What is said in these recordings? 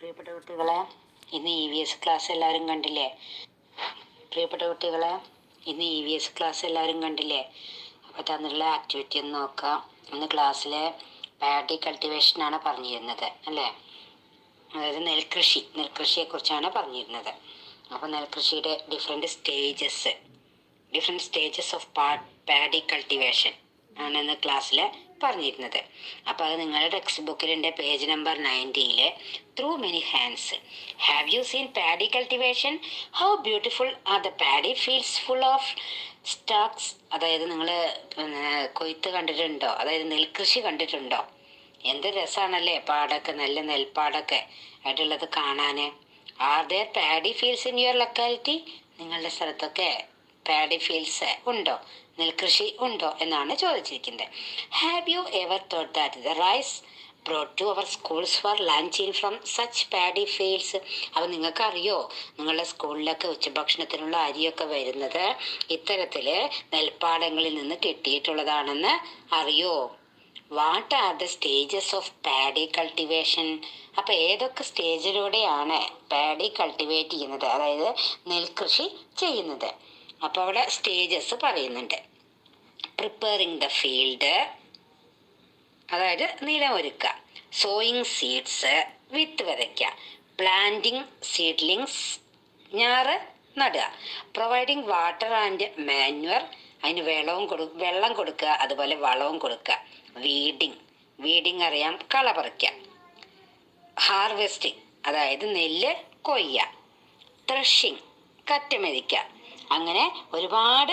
പ്രിയപ്പെട്ട കുട്ടികളെ ഇന്ന് ഇ വി എസ് ക്ലാസ് എല്ലാവരും കണ്ടില്ലേ പ്രിയപ്പെട്ട കുട്ടികളെ ഇന്ന് ഇ വി എസ് ക്ലാസ് എല്ലാവരും കണ്ടില്ലേ അപ്പോൾ തന്നിട്ടുള്ള ആക്ടിവിറ്റി ഒന്ന് നോക്കാം ഇന്ന് ക്ലാസ്സിലെ പാഡി കൾട്ടിവേഷനാണ് പറഞ്ഞിരുന്നത് അല്ലേ അതായത് നെൽകൃഷി നെൽകൃഷിയെക്കുറിച്ചാണ് പറഞ്ഞിരുന്നത് അപ്പോൾ നെൽകൃഷിയുടെ different stages different stages of paddy cultivation ആണ് ഇന്ന് ക്ലാസ്സിൽ പറഞ്ഞിരുന്നത് അപ്പോൾ അത് നിങ്ങളുടെ ടെക്സ്റ്റ് ബുക്കിലുണ്ട് പേജ് നമ്പർ നയൻറ്റിയിൽ through many hands have you seen paddy cultivation how beautiful are the paddy fields full of stacks അതായത് നിങ്ങൾ പിന്നെ കൊയ്ത്ത് കണ്ടിട്ടുണ്ടോ അതായത് നെൽകൃഷി കണ്ടിട്ടുണ്ടോ എന്ത് രസമാണല്ലേ പാടൊക്കെ നല്ല നെൽപ്പാടൊക്കെ ആയിട്ടുള്ളത് കാണാൻ are there paddy fields in your locality നിങ്ങളുടെ സ്ഥലത്തൊക്കെ പാഡി ഫീൽഡ്സ് ഉണ്ടോ നെൽകൃഷി ഉണ്ടോ എന്നാണ് ചോദിച്ചിരിക്കുന്നത് have you ever thought that the rice brought to our schools for lunch in from such paddy fields അപ്പോൾ നിങ്ങൾക്ക് അറിയോ നിങ്ങളുടെ സ്കൂളിലൊക്കെ ഉച്ചഭക്ഷണത്തിനുള്ള അരിയൊക്കെ വരുന്നത് ഇത്തരത്തിൽ നെൽപ്പാടങ്ങളിൽ നിന്ന് കിട്ടിയിട്ടുള്ളതാണെന്ന് അറിയോ what are the stages of paddy cultivation അപ്പോൾ ഏതൊക്കെ സ്റ്റേജിലൂടെയാണ് പാഡി കൾട്ടിവേറ്റ് ചെയ്യുന്നത് അതായത് നെൽകൃഷി ചെയ്യുന്നത് അപ്പോൾ അവിടെ സ്റ്റേജസ് പറയുന്നുണ്ട് പ്രിപ്പയറിങ് ദ ഫീൽഡ് അതായത് നിലമൊരുക്കുക സോയിങ് സീഡ്സ് വിത്ത് വിതയ്ക്കുക പ്ലാന്റിങ് സീഡ്ലിങ്സ് ഞാറ് നടുക പ്രൊവൈഡിങ് വാട്ടർ ആൻഡ് മാനുവർ അതിന് വെള്ളവും കൊടു വെള്ളം കൊടുക്കുക അതുപോലെ വളവും കൊടുക്കുക വീഡിങ് വീഡിങ് അറിയാം കള പറിക്കുക ഹാർവെസ്റ്റിംഗ് അതായത് നെല്ല് കൊയ്യുക ത്രഷിങ് കറ്റമെതിക്കുക അങ്ങനെ ഒരുപാട്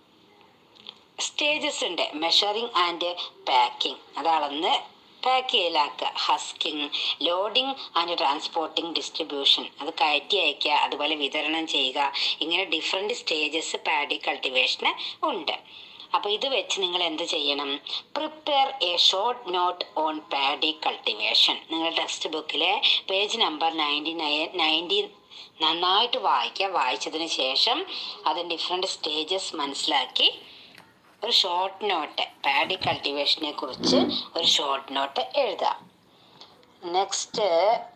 സ്റ്റേജസ് ഉണ്ട് മെഷറിംഗ് ആൻഡ് പാക്കിംഗ് അത് അളന്ന് പാക്ക് ചെയ്യലാക്കുക husking loading and transporting distribution അത് കയറ്റി അയക്കുക അതുപോലെ വിതരണം ചെയ്യുക ഇങ്ങനെ ഡിഫറെൻറ്റ് സ്റ്റേജസ് പാഡി കൾട്ടിവേഷന് ഉണ്ട് അപ്പോൾ ഇത് വെച്ച് നിങ്ങൾ എന്ത് ചെയ്യണം prepare a short note on paddy cultivation നിങ്ങളുടെ ടെക്സ്റ്റ് ബുക്കിലെ page number ninety nine ninety നന്നായിട്ട് വായിക്കുക വായിച്ചതിന് ശേഷം അതിൻ്റെ ഡിഫറെൻറ്റ് സ്റ്റേജസ് മനസ്സിലാക്കി ഒരു ഷോർട്ട് നോട്ട് പാഡി കൾട്ടിവേഷനെ കുറിച്ച് ഒരു ഷോർട്ട് നോട്ട് എഴുതാം നെക്സ്റ്റ്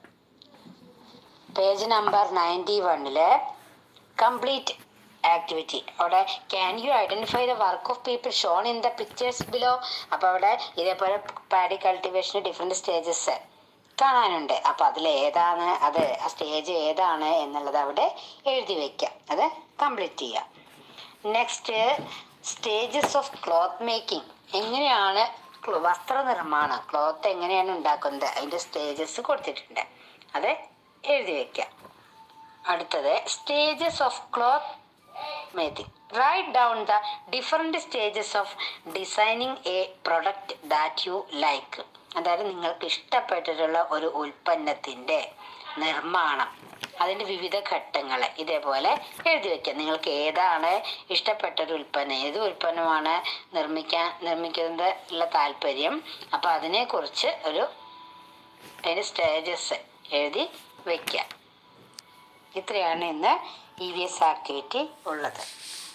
പേജ് നമ്പർ നയൻറ്റി വണ്ണില് കംപ്ലീറ്റ് ആക്ടിവിറ്റി അവിടെ can you identify the work of people shown in the pictures below അപ്പോൾ അവിടെ ഇതേപോലെ പാഡി കൾട്ടിവേഷന് ഡിഫറെൻറ്റ് സ്റ്റേജസ് കാണാനുണ്ട് അപ്പോൾ അതിൽ ഏതാണ് അത് ആ സ്റ്റേജ് ഏതാണ് എന്നുള്ളത് അവിടെ എഴുതി വയ്ക്കാം അത് കംപ്ലീറ്റ് ചെയ്യാം next stages of cloth making എങ്ങനെയാണ് ക്ലോ- വസ്ത്രനിർമ്മാണം ക്ലോത്ത് എങ്ങനെയാണ് ഉണ്ടാക്കുന്നത് അതിൻ്റെ സ്റ്റേജസ് കൊടുത്തിട്ടുണ്ട് അത് എഴുതി വയ്ക്കാം അടുത്തത് stages of cloth making write down the different stages of designing a product that you like അതായത് നിങ്ങൾക്ക് ഇഷ്ടപ്പെട്ടിട്ടുള്ള ഒരു ഉൽപ്പന്നത്തിൻ്റെ നിർമ്മാണം അതിൻ്റെ വിവിധ ഘട്ടങ്ങൾ ഇതേപോലെ എഴുതി വയ്ക്കുക നിങ്ങൾക്ക് ഏതാണ് ഇഷ്ടപ്പെട്ട ഒരു ഉൽപ്പന്നം ഏത് ഉൽപ്പന്നമാണ് നിർമ്മിക്കാൻ നിർമ്മിക്കുന്നത് ഉള്ള താല്പര്യം അപ്പോൾ അതിനെക്കുറിച്ച് ഒരു അതിൻ്റെ സ്റ്റേജസ് എഴുതി വയ്ക്കുക ഇത്രയാണ് ഇന്ന് ഇ വി എസ് ആക്ടിവിറ്റി ഉള്ളത്